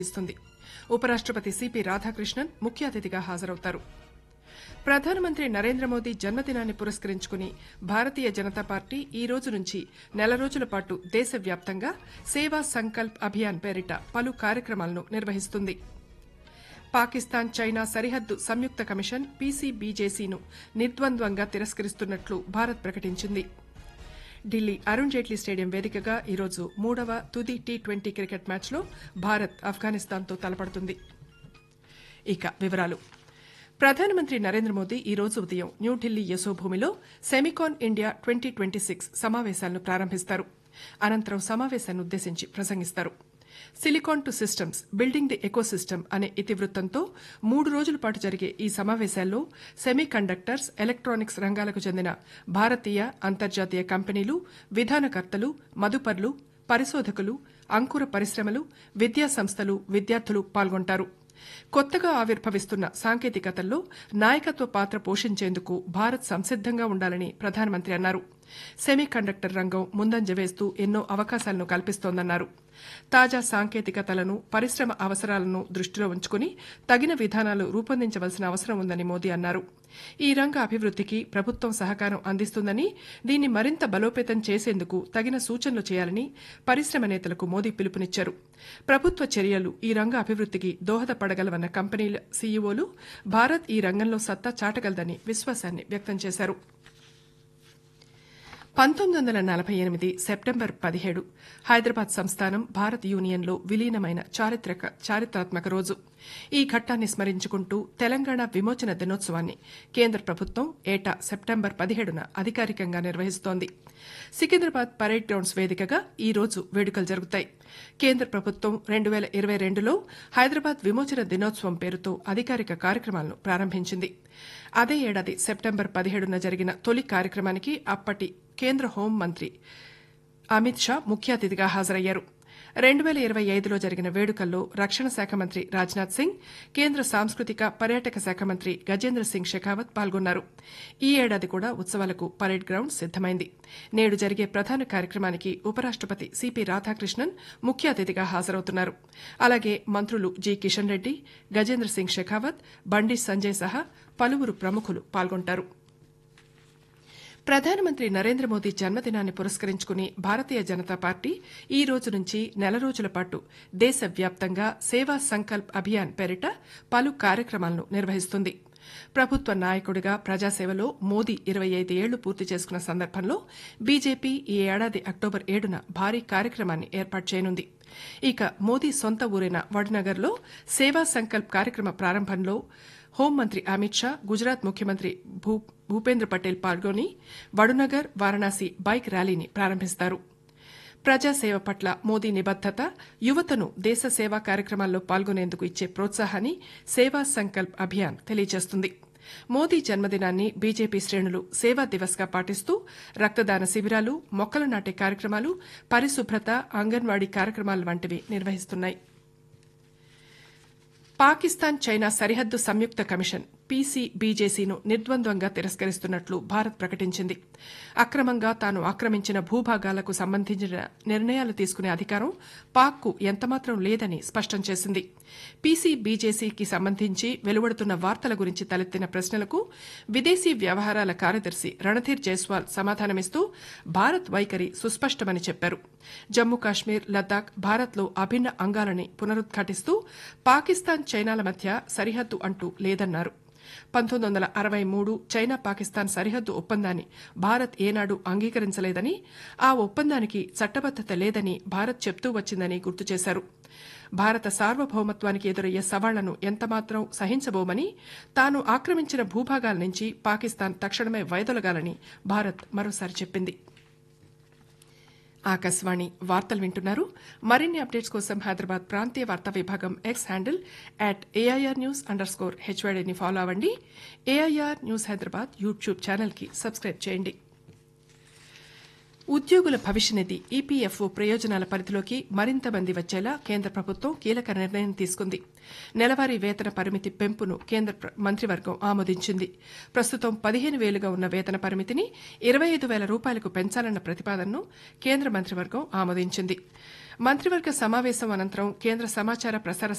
ఇస్తుంది ఉపరాష్టపతి సిపి రాధాకృష్ణన్ ముఖ్య అతిథిగా హాజరవుతారు ప్రధానమంత్రి నరేంద్ర మోదీ జన్మదినాన్ని పురస్కరించుకుని భారతీయ జనతా పార్టీ ఈ రోజు నుంచి నెల రోజుల పాటు దేశవ్యాప్తంగా సేవా సంకల్ప్ అభియాన్ పేరిట పలు కార్యక్రమాలను నిర్వహిస్తుంది పాకిస్తాన్ చైనా సరిహద్దు సంయుక్త కమిషన్ పీసీబీజేసీను నిర్ద్వంద్వంగా తిరస్కరిస్తున్నట్లు భారత్ ప్రకటించింది ఢిల్లీ అరుణ్ జైట్లీ స్టేడియం వేదికగా ఈరోజు మూడవ తుది టీ ట్వంటీ క్రికెట్ మ్యాచ్లో భారత్ ఆఫ్ఘనిస్తాన్తో తలపడుతుంది ఇక వివరాలు ప్రధానమంత్రి నరేంద్ర మోదీ ఈ రోజు ఉదయం న్యూఢిల్లీ యశోభూమిలో Semicon India twenty twenty six సమావేశాలను ప్రారంభిస్తారు అనంతరం సమావేశాన్ని ఉద్దేశించి ప్రసంగిస్తారు silicon to systems building the ecosystem అనే ఇతివృత్తంతో మూడు రోజుల పాటు జరిగే ఈ సమావేశాల్లో సెమీ కండక్టర్స్ ఎలక్ట్రానిక్స్ రంగాలకు చెందిన భారతీయ అంతర్జాతీయ కంపెనీలు విధానకర్తలు మదుపర్లు పరిశోధకులు అంకుర పరిశ్రమలు విద్యా సంస్థలు విద్యార్థులు పాల్గొంటారు కొత్తగా ఆవిర్భవిస్తున్న సాంకేతికతల్లో నాయకత్వ పాత్ర పోషించేందుకు భారత్ సంసిద్దంగా ఉండాలని ప్రధానమంత్రి అన్నారు సెమీ కండక్టర్ రంగం ముందంజ వేస్తూ ఎన్నో అవకాశాలను కల్పిస్తోందన్నారు తాజా సాంకేతికతలను పరిశ్రమ అవసరాలను దృష్టిలో ఉంచుకుని తగిన విధానాలు రూపొందించవలసిన అవసరం ఉందని మోదీ అన్నారు ఈ రంగ అభివృద్దికి ప్రభుత్వం సహకారం అందిస్తుందని దీన్ని మరింత బలోపేతం చేసేందుకు తగిన సూచనలు చేయాలని పరిశ్రమ నేతలకు మోదీ పిలుపునిచ్చారు ప్రభుత్వ చర్యలు ఈ రంగ అభివృద్దికి దోహదపడగలవన్న కంపెనీల సీఈఓలు భారత్ ఈ రంగంలో సత్తా చాటగలదని విశ్వాసాన్ని వ్యక్తం చేశారు పంతొమ్మిది వందల నలభై ఎనిమిది సెప్టెంబర్ పదిహేడు హైదరాబాద్ సంస్థానం భారత్ యూనియన్లో విలీనమైన చారిత్రక చారిత్రాత్మక రోజు ఈ ఘట్టాన్ని స్మరించుకుంటూ తెలంగాణ విమోచన దినోత్సవాన్ని కేంద్ర ప్రభుత్వం ఏటా సెప్టెంబర్ పదిహేడున అధికారికంగా నిర్వహిస్తోంది సికింద్రాబాద్ పరేడ్ గ్రౌండ్స్ వేదికగా ఈ రోజు వేడుకలు జరుగుతాయి కేంద్ర ప్రభుత్వం రెండు వేల ఇరవై రెండులో హైదరాబాద్ విమోచన దినోత్సవం పేరుతో అధికారిక కార్యక్రమాలను ప్రారంభించింది అదే ఏడాది సెప్టెంబర్ పదిహేడున జరిగిన తొలి కార్యక్రమానికి అప్పటి కేంద్ర హోంమంత్రి అమిత్ షా ముఖ్య అతిథిగా హాజరయ్యారు రెండు వేల ఇరవై ఐదులో జరిగిన వేడుకల్లో రక్షణ శాఖ మంత్రి రాజ్నాథ్ సింగ్ కేంద్ర సాంస్కృతిక పర్యాటక శాఖ మంత్రి గజేంద్ర సింగ్ షెకావత్ పాల్గొన్నారు ఈ ఏడాది కూడా ఉత్సవాలకు పరేడ్ గ్రౌండ్ సిద్దమైంది నేడు జరిగే ప్రధాన కార్యక్రమానికి ఉపరాష్టపతి సిపి రాధాకృష్ణన్ ముఖ్య అతిథిగా హాజరవుతున్నారు అలాగే మంత్రులు జి కిషన్ రెడ్డి గజేంద్ర సింగ్ షెకావత్ బండి సంజయ్ సహా పలువురు ప్రముఖులు పాల్గొంటారు ప్రధానమంత్రి నరేంద్ర మోదీ జన్మదినాన్ని పురస్కరించుకుని భారతీయ జనతా పార్టీ ఈ రోజు నుంచి నెల రోజుల పాటు దేశవ్యాప్తంగా సేవా సంకల్ప్ అభియాన్ పేరిట పలు కార్యక్రమాలను నిర్వహిస్తుంది ప్రభుత్వ నాయకుడిగా ప్రజాసేవలో మోదీ ఇరవై ఐదు ఏళ్లు పూర్తి చేసుకున్న సందర్భంలో బీజేపీ ఈ ఏడాది అక్టోబర్ ఏడున భారీ కార్యక్రమాన్ని ఏర్పాటు చేయనుంది ఇక మోదీ సొంత ఊరైన వడ్నగర్లో సేవా సంకల్ప్ కార్యక్రమ ప్రారంభంలో హోంమంత్రి అమిత్ షా గుజరాత్ ముఖ్యమంత్రి భూపేంద్ర పటేల్ పాల్గొని వడునగర్ వారణాసి బైక్ ర్యాలీని ప్రారంభిస్తారు ప్రజాసేవ పట్ల మోదీ నిబద్దత యువతను దేశ సేవా కార్యక్రమాల్లో పాల్గొనేందుకు ఇచ్చే ప్రోత్సాహాన్ని సేవా సంకల్ప్ అభియాన్ తెలియజేస్తుంది మోదీ జన్మదినాన్ని బీజేపీ శ్రేణులు సేవా దివస్ గా పాటిస్తూ రక్తదాన శిబిరాలు మొక్కలు నాటే కార్యక్రమాలు పరిశుభ్రత అంగన్వాడీ కార్యక్రమాలు వంటివి నిర్వహిస్తున్నాయి పాకిస్తాన్ చైనా సరిహద్దు సంయుక్త కమిషన్ పీసీబీజేసీను నిర్ద్వంద్వంగా తిరస్కరిస్తున్నట్లు భారత్ ప్రకటించింది అక్రమంగా తాను ఆక్రమించిన భూభాగాలకు సంబంధించిన నిర్ణయాలు తీసుకునే అధికారం పాక్కు ఎంతమాత్రం లేదని స్పష్టం చేసింది పీసీబీజేసీకి సంబంధించి వెలువడుతున్న వార్తల గురించి తలెత్తిన ప్రశ్నలకు విదేశీ వ్యవహారాల కార్యదర్శి రణధీర్ జైస్వాల్ సమాధానమిస్తూ భారత్ వైఖరి సుస్పష్టమని చెప్పారు జమ్మూ కాశ్మీర్ లద్దాఖ్ భారత్లో అభిన్న అంగాలని పునరుద్ఘాటిస్తూ పాకిస్తాన్ చైనాల మధ్య సరిహద్దు అంటూ లేదన్నారు పంతొమ్మిది వందల అరవై మూడు చైనా పాకిస్తాన్ సరిహద్దు ఒప్పందాన్ని భారత్ ఏనాడు అంగీకరించలేదని ఆ ఒప్పందానికి చట్టబద్దత లేదని భారత్ చెప్తూ వచ్చిందని గుర్తు చేశారు భారత సార్వభౌమత్వానికి ఎదురయ్యే సవాళ్లను ఎంతమాత్రం సహించబోమని తాను ఆక్రమించిన భూభాగాల నుంచి పాకిస్తాన్ తక్షణమే వైదొలగాలని భారత్ మరోసారి చెప్పింది ఆకాశవాణి వార్తలు వింటున్నారు మరిన్ని అప్డేట్స్ కోసం హైదరాబాద్ ప్రాంతీయ వార్తా విభాగం X handle at AIR news under score హెచ్వైడీని ఫాలో అవ్వండి ఏఐఆర్ న్యూస్ హైదరాబాద్ యూట్యూబ్ ఛానల్కి సబ్స్క్రైబ్ చేయండి ఉద్యోగుల భవిష్య నిధి ఈపీఎఫ్ఓ ప్రయోజనాల పరిధిలోకి మరింత మంది వచ్చేలా కేంద్ర ప్రభుత్వం కీలక నిర్ణయం తీసుకుంది నెలవారీ వేతన పరిమితి పెంపును కేంద్ర మంత్రివర్గం ఆమోదించింది ప్రస్తుతం పదిహేను వేలుగా ఉన్న వేతన పరిమితిని ఇరవై ఐదు వేల రూపాయలకు పెంచాలన్న ప్రతిపాదనను కేంద్ర మంత్రివర్గం ఆమోదించింది మంత్రివర్గ సమావేశం అనంతరం కేంద్ర సమాచార ప్రసార